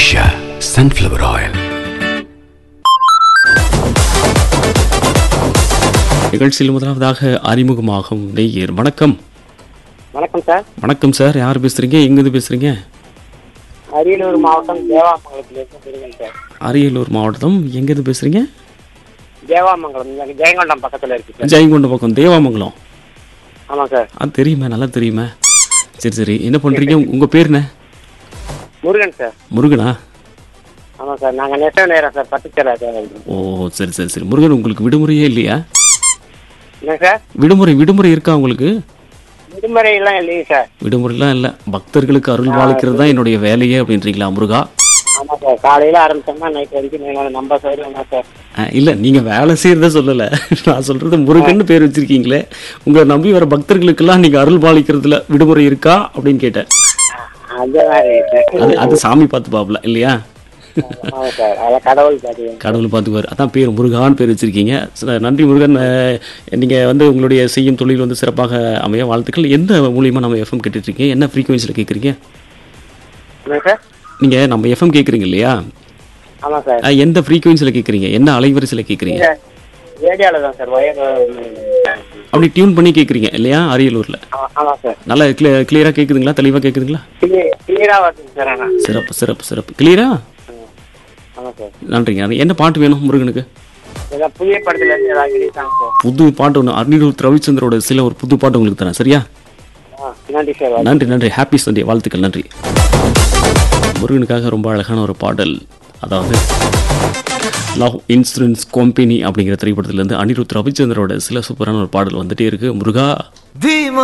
Usha sunflower oil நிகழ்ச்சியில் முதலாவதாக அறிமுகமாகும் நெய்யர் வணக்கம் வணக்கம் சார் வணக்கம் சார் யார் பேசுறீங்க எங்கிருந்து பேசுறீங்க அரியலூர் மாவட்டம் தேவாமங்கலத்திலிருந்து முருகன் சார் அரியலூர் மாவட்டம் எங்கிருந்து பேசுறீங்க தேவாமங்கலம் இங்க ஜெயங்கொண்டம் பக்கத்துல இருக்கு சார் ஜெயங்கொண்ட பக்கம் தேவாமங்கலம் ஆமாம் சார் அது தெரியுமே நல்லா தெரியுமே சரி சரி என்ன பண்றீங்க உங்க பேர் என்ன முருகன் சார் முருகனா ஆமாம் சார் நாங்கள் நெசவு நேரம் சார் பட்டுச்சேரா சார் ஓ சரி சரி சரி முருகன் உங்களுக்கு விடுமுறையே இல்லையா என்ன சார் விடுமுறை விடுமுறை இருக்கா உங்களுக்கு விடுமுறை எல்லாம் இல்லைங்க சார் விடுமுறைலாம் இல்லை பக்தர்களுக்கு அருள் பாலிக்கிறது தான் என்னுடைய வேலையே அப்படின்றீங்களா முருகா ஆமாம் சார் காலையில் ஆரம்பிச்சோம்னா நைட் வரைக்கும் நீங்கள் நம்ம சௌகரியம் தான் சார் அஹ், இல்ல நீங்க வேலை செய்யறத சொல்லல நான் சொல்றது முருகன் பேர் வச்சிருக்கீங்களே உங்களை நம்பி வர பக்தர்களுக்கெல்லாம் நீங்க அருள் பாலிக்கிறதுல விடுமுறை இருக்கா அப்படின்னு கேட்டேன் அந்த மாதிரி சார் அது அது சாமி பார்த்து பாப்பல இல்லையா ஆமாம் சார் அதில் கடவுள் பாதி கடவுள் பார்த்துக்குவார் அதான் பேர் முருகான்னு பேர் வச்சிருக்கீங்க ச- நன்றி முருகன் அஹ், நீங்க வந்து உங்களுடைய செய்யும் தொழில் வந்து சிறப்பாக அமைய வாழ்த்துக்கள் எந்த மூலியமா நம்ம எஃப்எம் கேட்டுட்டு இருக்கீங்க என்ன ஃப்ரீக்குவன்சியில் கேட்குறீங்க என்ன சார் நீங்க நம்ம எஃப்எம் கேட்குறீங்க இல்லையா ஆமாம் சார் அஹ், எந்த ஃப்ரீக்குவன்சியில் கேட்குறீங்க என்ன அலைவரிசையில் கேட்குறீங்க ரேடியோவில் தான் சார் ஒயர் அப்படி டியூன் பண்ணி கேட்குறீங்க இல்லையா அரியலூர்ல ஆமாம் சார் நல்லா கிளியர் கிளியராக கேட்குதுங்களா தெளிவாக கேட்குதுங்களா கிளியராக வருதுங்க சார் ஆனால் சிறப்பு சிறப்பு சிறப்பு கிளியரா ஆமாம் சார் நன்றிங்க அது என்ன பாட்டு வேணும் முருகனுக்கு ஏதாவது புதிய படத்துலேருந்து ஏதாவது கிடைத்தாங்க சார் புது பாட்டு ஒன்று அருணிரூர் ரவிச்சந்திரோட சில ஒரு புது பாட்டு உங்களுக்கு தரேன் சரியா ஆ நன்றி சார் நன்றி நன்றி ஹாப்பி சண்டே வாழ்த்துக்கள் நன்றி முருகனுக்காக ரொம்ப அழகான ஒரு பாடல் அதாவது லவ் இன்சூரன்ஸ் கம்பெனி அப்படிங்கிற திரைப்படத்திலேருந்து அனிருத் ரவிச்சந்திரோட சில சூப்பரான ஒரு பாடல் வந்துட்டே இருக்கு முருகா தீமா